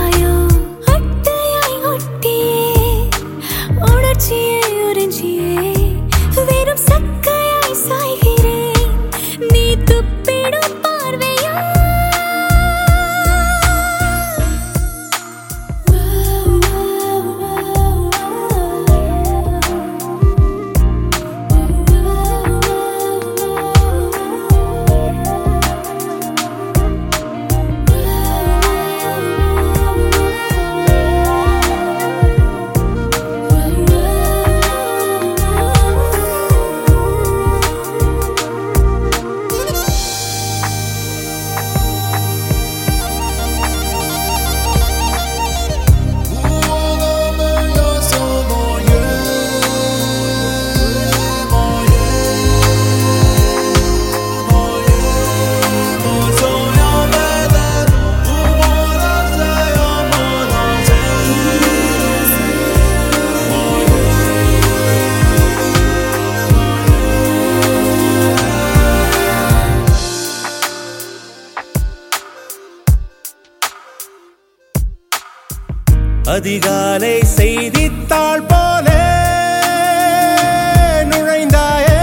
தீர்ப்பாயோ அட்டையாய் ஒட்டியே உணர்ச்சியை உறிஞ்சியே வெறும் சக்கையாய் சாய்கிறேன் நீ துப்பிடும் பார்வையா அதிகாலை செய்தித்தாள் போல நுழைந்தாயே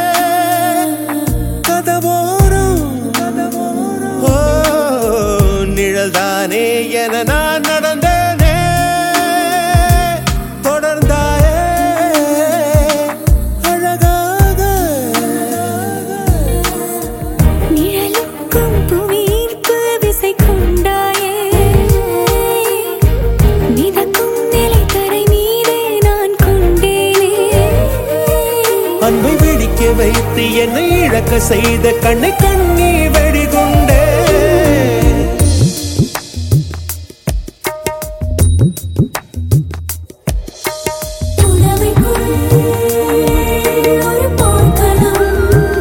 கதவோரம் ஓ நிழல்தானே என நான் நடந்தேனே தொடர்ந்தாயே அழகாக நிழலுக்கும் புவியீர்ப்பு விசை கொண்டாயே மிதக்கும் நிலைக்கரை மீதே நான் கொண்டேனே அன்பை வெடிக்க வைத்து என்னை இழக்க செய்த கண்ணை கண்ணி வெடிகுண்டே ஒரு போர்க்களம்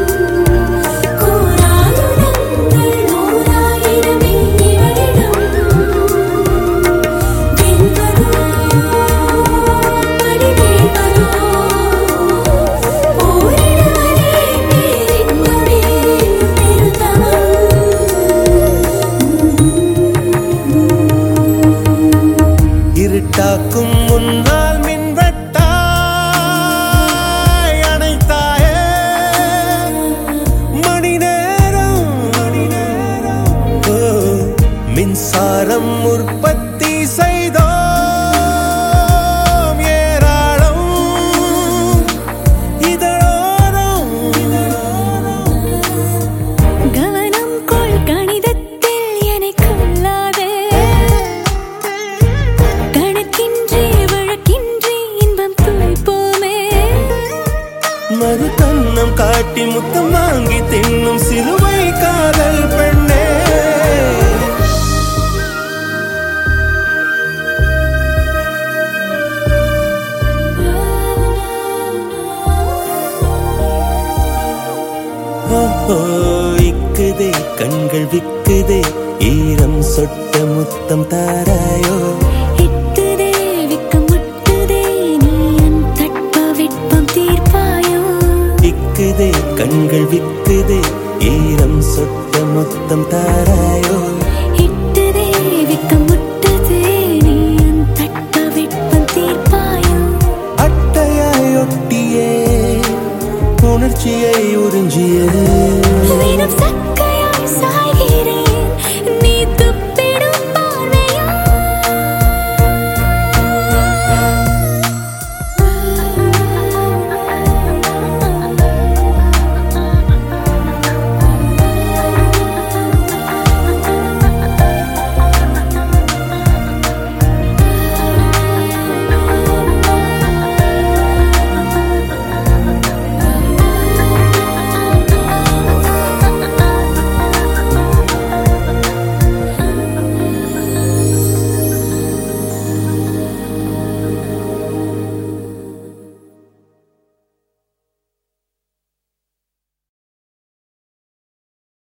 கோராயுதங்கள் நூறாயிரமே இவளிடம் வெல்வதோ அடிவேல்வதோ ஓரிடுவதே பேரின்பமே பெருந்தவம் இருட்டாக்கும் முன்னால் மின்வெட்டாய் அணைத்தாயே மணி நேரம் மணி நேரம் ஓ, மின்சாரம் உற்பத்தி செய்தோம் ஏராளம் இதழோரம் இதழோரம் கவனம் கொள் கணிதத்தில் என்னை கொள்ளாதே கணக்கின்றி வழக்கின்றி இன்பம் துய்ப்போமே மறுதன்னம் காட்டி முத்தம் வாங்கி தின்னும் சிலுவை காதல் பெண்ணே ஓஹோ இக்குதே கண்கள் விக்குதே ஈரம் சொட்ட முத்தம் தாராயோ எட்டுதே விக்கம் முட்டுதே நீ என் தட்ப வெட்பம் தீர்ப்பாயோ இக்குதே கண்கள் விக்குதே ஈரம் சொட்ட முத்தம் தாராயோ